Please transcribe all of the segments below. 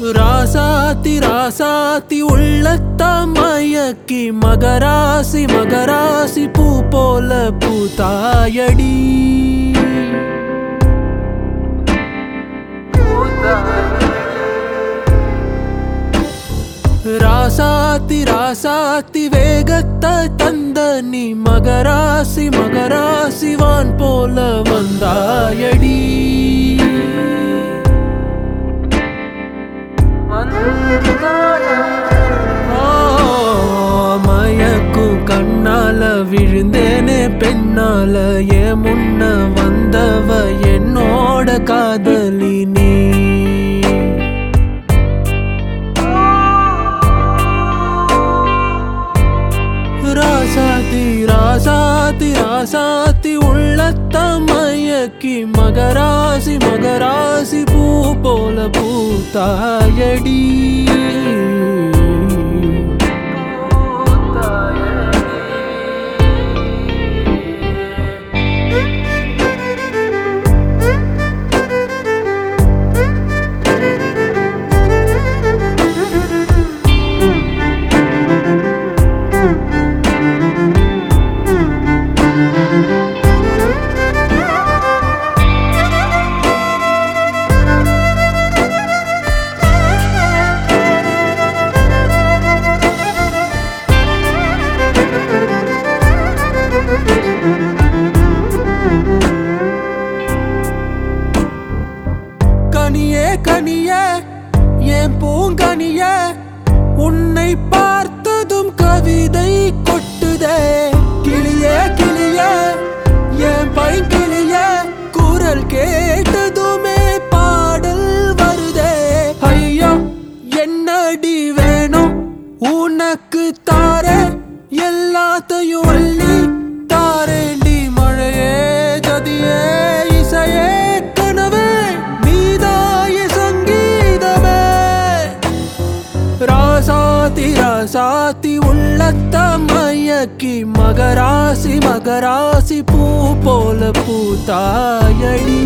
ராசாத்தி ராசாத்தி உள்ளத்தாம் மயக்கி மகராசி மகராசி பூ போல பூத்தாயடி ராசாத்தி ராசாத்தி வேகத்தை தந்த நீ மகராசி மகராசி வான் போல வந்தாயடி ஓ, மயக்கும் கண்ணால விழுந்தேனே பெண்ணால ஏன் முன்ன வந்தவ என்னோட காதலி நீ ராசாத்தி ராசாத்தி ராசாத்தி உள்ளத்த மயக்கி மகராசி மகராசி பூ போல பூத்தாயடி கனியே கனியே என் பூங்கனியே உன்னை பார்த்ததும் கவிதை கொட்டுதே கிளியே கிளியே என் பைங்கிளியே குரல் கேட்டதுமே பாடல் வருதே ஐயா என்னடி வேணும் உனக்கு தார எல்லாத்தையும் அள்ளி தாரேண்டி மழையே ஜதியே இசையே கனவே நீதாய சங்கீதமே ராசாத்தி ராசாத்தி உள்ளத்த மயக்கி மகராசி மகராசி பூ போல பூத்தாயடி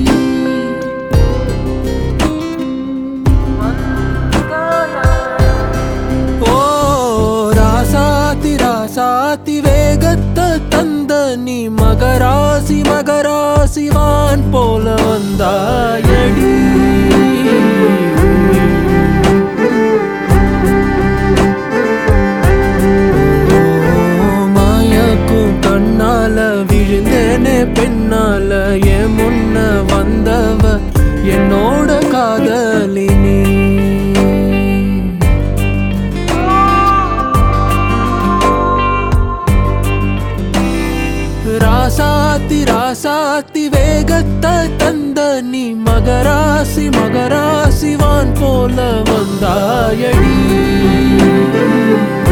ஓ ராசாத்தி ராசாத்தி வேகத்தை தந்த நீ மகராசி மகராசி வான் போல வந்தாயடி ஓ, மாயாக்கும் கண்ணால விழுந்தேனே பெண்ணால என் முன்ன வந்தவ என்னோட காதலினி ராசாத்தி ராசாத்தி வேகத்தை தந்த நீ மகராசி மகராசி வான் போல வந்தாயடி